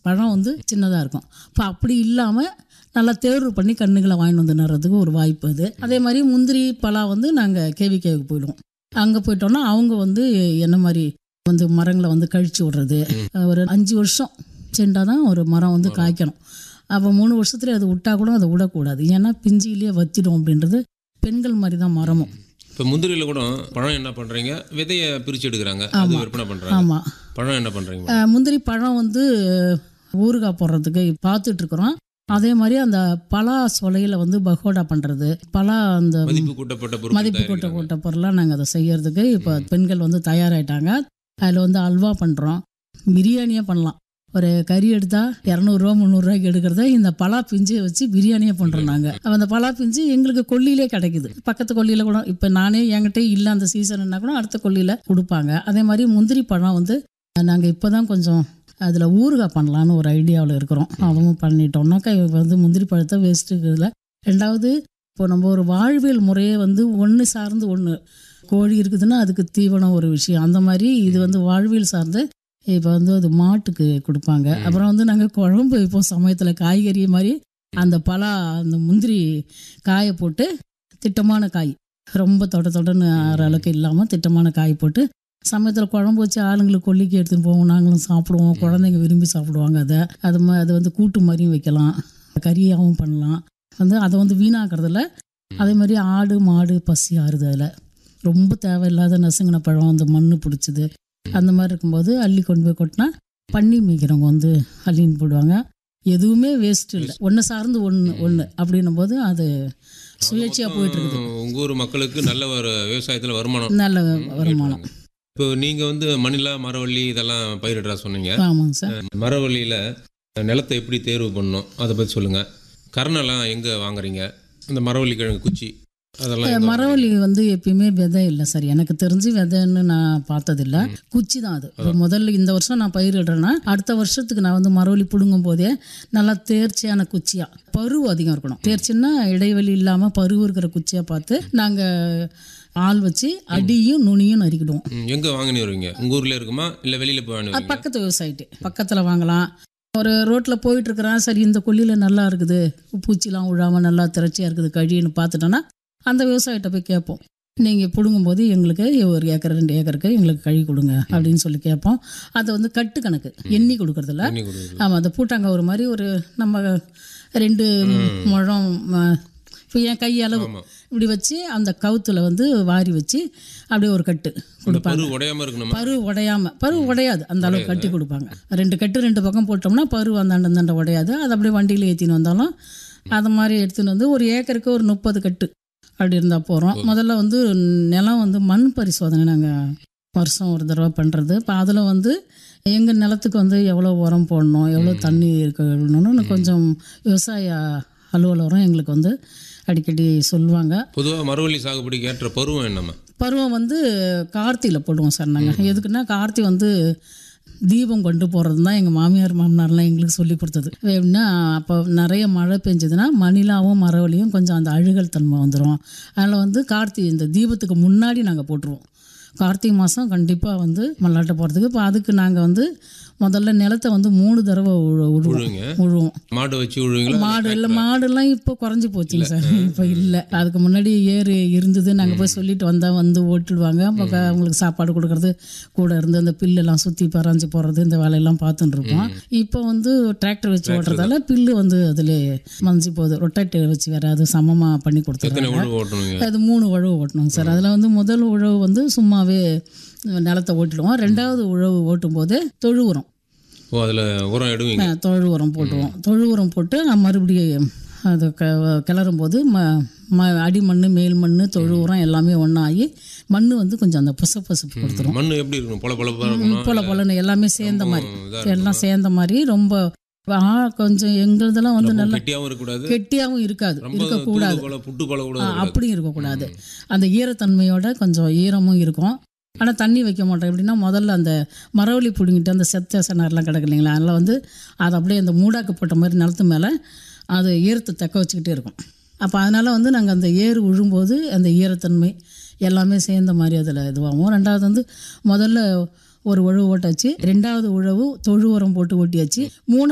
பழம் வந்து சின்னதாக இருக்கும் இப்போ அப்படி இல்லாமல் நல்லா தேர்வு பண்ணி கண்ணுகளை வாங்கிட்டு வந்து நடுறதுக்கு ஒரு வாய்ப்பு அது அதே மாதிரி முந்திரி பலா வந்து நாங்கள் கேவிகேவுக்கு போயிடுவோம் அங்கே போயிட்டோம்னா அவங்க வந்து என்ன மாதிரி வந்து மரங்களை வந்து கழிச்சு விடுறது ஒரு அஞ்சு வருஷம் சென்றால் தான் ஒரு மரம் வந்து காய்க்கணும் அப்போ மூணு வருஷத்துல அது விட்டா கூட அதை விடக்கூடாது ஏன்னா பிஞ்சிலேயே வத்திடும் அப்படின்றது பெண்கள் மாதிரி தான் மரமும் இப்போ முந்திரியில் கூட பழம் என்ன பண்ணுறீங்க விதையை பிரித்து எடுக்கிறாங்க அது விற்பனை பண்ணுறாங்க ஆமாம் பழம் என்ன பண்ணுறீங்க அஹ் முந்திரி பழம் வந்து ஊறுகாய் போடுறதுக்கு பார்த்துட்டு இருக்கிறோம் அதே மாதிரி அந்த பலா சொலையில் வந்து பகோடா பண்ணுறது பலா அந்த மதிப்பு கூட்டப்பட்ட பொருட்கள் மதிப்பு கூட்ட தயாரிக்கிறாங்க. கூட்ட பொருளாக நாங்கள் அதை செய்யறதுக்கு இப்போ பெண்கள் வந்து தயாராகிட்டாங்க அதில் வந்து அல்வா பண்ணுறோம் பிரியாணியே பண்ணலாம் ஒரு கறி எடுத்தால் இரநூறுவா முந்நூறுரூவாய்க்கு எடுக்கிறத இந்த பலா பிஞ்சை வச்சு பிரியாணியே பண்ணுறோம் நாங்கள் அந்த பலா பிஞ்சு எங்களுக்கு கொல்லியிலே கிடைக்குது பக்கத்து கொல்லியில் கூட இப்போ நானே என்கிட்ட இல்லை அந்த சீசன்னா கூட அடுத்த கொல்லியில் கொடுப்பாங்க அதே மாதிரி முந்திரி பழம் வந்து நாங்கள் இப்போ தான் கொஞ்சம் அதில் ஊறுகாய் பண்ணலான்னு ஒரு ஐடியாவில் இருக்கிறோம் அதுவும் பண்ணிட்டோம்னாக்கா இவங்க வந்து முந்திரி பழத்தை வேஸ்ட்டு இதில் ரெண்டாவது இப்போ நம்ம ஒரு வாழ்வியல் முறையே வந்து ஒன்று சார்ந்து ஒன்று கோழி இருக்குதுன்னா அதுக்கு தீவனம் ஒரு விஷயம் அந்த மாதிரி இது வந்து வாழ்வியல் சார்ந்து இப்போ வந்து அது மாட்டுக்கு கொடுப்பாங்க அப்புறம் வந்து நாங்கள் குழம்பு இப்போ சமயத்தில் காய்கறி மாதிரி அந்த பலா அந்த முந்திரி காயை போட்டு திட்டமான காய் ரொம்ப தொட தொடன்னு ஆற அளவுக்கு இல்லாமல் திட்டமான காய் போட்டு சமயத்தில் குழம்பு வச்சு ஆளுங்களுக்கு கொல்லிக்கு எடுத்துன்னு போவோம் நாங்களும் சாப்பிடுவோம் குழந்தைங்க விரும்பி சாப்பிடுவாங்க அதை அது மா அது வந்து கூட்டு மாதிரியும் வைக்கலாம் கறியாகவும் பண்ணலாம் வந்து அதை வந்து வீணாக்குறதில்ல அதே மாதிரி ஆடு மாடு பசி ஆறுது அதில் ரொம்ப தேவையில்லாத நசுங்கின பழம் அந்த மண் பிடிச்சிது அந்த மாதிரி இருக்கும்போது அள்ளி கொண்டு போய் கொட்டினா பண்ணி மேய்க்கிறவங்க வந்து அள்ளின்னு போடுவாங்க எதுவுமே வேஸ்ட் இல்லை ஒன்று சார்ந்து ஒன்று ஒன்று அப்படின்னும் போது அது சுயேட்சையாக போயிட்டு இருக்குது உங்க ஊர் மக்களுக்கு நல்ல ஒரு விவசாயத்தில் வருமானம் நல்ல வருமானம் இப்போ நீங்கள் வந்து மணிலா மரவள்ளி இதெல்லாம் பயிரிடுறா சொன்னீங்க ஆமாங்க சார் மரவள்ளியில் நிலத்தை எப்படி தேர்வு பண்ணணும் அதை பற்றி சொல்லுங்கள் கரணெல்லாம் எங்கே வாங்குறீங்க இந்த மரவள்ளி கிழங்கு குச்சி அதெல்லாம் எங்க மரவள்ளி வந்து எப்பயுமே விதை இல்லை சார் எனக்கு தெரிஞ்சு விதைன்னு நான் பார்த்ததில்ல குச்சி தான் அது இப்போ முதல்ல இந்த வருஷம் நான் பயிரிடுறேன்னா அடுத்த வருஷத்துக்கு நான் வந்து மரவள்ளி பிடுங்கும் போதே நல்லா தேர்ச்சியான குச்சியா பருவு அதிகம் இருக்கணும் தேர்ச்சின்னா இடைவெளி இல்லாமல் பருவு இருக்கிற குச்சியாக பார்த்து நாங்கள் ஆள் வச்சு அடியும் நுனியும் நறுக்கிடுவோம் ம், எங்க வாங்கினு வருவீங்க உங்க ஊர்ல இருக்குமா இல்ல வெளியில போய் வாங்கி அது வருவீங்க பக்கத்து விவசாயிட்டு பக்கத்தில் வாங்கலாம் ஒரு ரோட்டில் போயிட்டு இருக்கிறான் சரி இந்த கொல்லியில் நல்லா இருக்குது பூச்சிலாம் விழாமல் நல்லா திரட்சியாக இருக்குது கழின்னு பார்த்துட்டோன்னா அந்த விவசாயிட்ட போய் கேட்போம் நீங்கள் பிடுங்கும்போது எங்களுக்கு ஒரு ஏக்கர் ரெண்டு ஏக்கருக்கு எங்களுக்கு கழி கொடுங்க அப்படின்னு சொல்லி கேட்போம் அதை வந்து கட்டு கணக்கு எண்ணி கொடுக்கறதில்ல பண்ணி கொடுக்குறது ஆமாம் அந்த பூட்டாங்க ஒரு மாதிரி ஒரு நம்ம ரெண்டு முழம் இப்போ என் கையளவு ஆமா இப்படி வச்சு அந்த கவுத்துல வந்து வாரி வச்சு அப்படியே ஒரு கட்டு இந்த கொடுப்பாங்க பரு உடையாம இருக்கணுமா பரு உடையாம பரு உடையாது அந்த அளவுக்கு கட்டி கொடுப்பாங்க ரெண்டு கட்டு ரெண்டு பக்கம் போட்டோம்னா பரு அந்தாண்ட அந்தாண்ட உடையாது அது அப்படியே வண்டியில் ஏற்றின்னு வந்தாலும் அது மாதிரி எடுத்துன்னு வந்து ஒரு ஏக்கருக்கு ஒரு முப்பது கட்டு அப்படி இருந்தால் போகிறோம் முதல்ல வந்து நிலம் வந்து மண் பரிசோதனை நாங்கள் வருஷம் ஒரு தடவை பண்ணுறது இப்போ அதில் வந்து எங்கள் நிலத்துக்கு வந்து எவ்வளோ உரம் போடணும் எவ்வளோ தண்ணி இருக்கணும்னு கொஞ்சம் விவசாய அலுவலரும் எங்களுக்கு வந்து அடிக்கடி சொல்லுவாங்க பொதுவா மரவள்ளி சாகுபடிக்கு ஏற்ற பருவம் என்னம்மா பருவம் வந்து கார்த்தியில் போடுவோம் சார் நாங்கள் எதுக்குன்னா கார்த்தி வந்து தீபம் கொண்டு போகிறது தான் எங்கள் மாமியார் மாமனார்லாம் எங்களுக்கு சொல்லி கொடுத்தது எப்படின்னா அப்போ நிறைய மழை பெஞ்சதுன்னா மணிலாவும் மரவழியும் கொஞ்சம் அந்த அழுகல் தன்மை வந்துடும் அதில் வந்து கார்த்தி இந்த தீபத்துக்கு முன்னாடி நாங்கள் போட்டுருவோம் கார்த்திகை மாதம் கண்டிப்பாக வந்து மல்லாட்டை போகிறதுக்கு இப்போ அதுக்கு நாங்கள் வந்து முதல்ல நிலத்தை வந்து மூணு தடவை உழு உழுவோம் உழுவுங்க உழுவோம் மாடு வச்சு உழுவீங்களா மாடு இல்லை மாடுலாம் இப்போ குறைஞ்சி போச்சுங்க சார் இப்போ இல்லை அதுக்கு முன்னாடி ஏறு இருந்தது நாங்கள் போய் சொல்லிட்டு வந்தால் வந்து ஓட்டிடுவாங்க அப்போ க- அவங்களுக்கு சாப்பாடு கொடுக்கறது கூட இருந்து அந்த பில்லெல்லாம் சுற்றி பறஞ்சு போடுறது இந்த வேலையெல்லாம் பார்த்துட்டு இருப்போம் இப்போ வந்து டிராக்டர் வச்சு ஓட்டுறதால பில்லு வந்து அதில் மஞ்சி போகுது ரொட்டேட்டர் வச்சு வேற அது சமமாக பண்ணி எத்தனை கொடுத்துருக்காங்க உழுவு ஓட்டணுங்க அது மூணு உழவு ஓட்டணும் சார் அதில் வந்து முதல் உழவு வந்து சும்மாவே நிலத்தை ஓட்டிடுவோம் ரெண்டாவது உழவு ஓட்டும் போது தொழு உரம் ஓ அதுல உரம் எடுவீங்க ஆ, தொழு உரம் போட்டுருவோம் தொழு உரம் போட்டு அஹ், மறுபடியும் அது க கிளறும் போது ம ம அடிமண் மேல் மண் தொழு உரம் எல்லாமே ஒன்றாகி மண் வந்து கொஞ்சம் அந்த புச பசுப்பு கொடுத்துரும் மண் எப்படி இருக்கணும் பொல பொலப்பா இருக்கணும் பொல பொலன்னு எல்லாமே சேர்ந்த மாதிரி இதா எல்லாம் சேர்ந்த மாதிரி ரொம்ப ஆ, கொஞ்சம் எங்களுதெல்லாம் வந்து ரொம்ப நல்லா கெட்டியாவும் இருக்கக்கூடாது கெட்டியாகவும் இருக்காது ரொம்ப இருக்கக்கூடாது தூது போல புட்டு போல கூட ஆ, இருக்கக்கூடாது. அப்படியும் இருக்கக்கூடாது அந்த ஈரத்தன்மையோட கொஞ்சம் ஈரமும் இருக்கும் ஆனால் தண்ணி வைக்க மாட்டோம் எப்படின்னா முதல்ல அந்த மரவள்ளி பிடுங்கிட்டு அந்த செத்த செனார்லாம் கிடக்கு இல்லைங்களா அதில் வந்து அது அப்படியே அந்த மூடாக்கு போட்ட மாதிரி நிலத்து மேலே அது ஈரத்தை தக்க வச்சுக்கிட்டே இருக்கும் அப்போ அதனால் வந்து நாங்கள் அந்த ஏறு விழும்போது அந்த ஈரத்தன்மை எல்லாமே சேர்ந்த மாதிரி அதில் இதுவாகும் ரெண்டாவது வந்து முதல்ல ஒரு உழவு ஓட்டாச்சு ரெண்டாவது உழவு தொழு உரம் போட்டு ஓட்டியாச்சு மூணு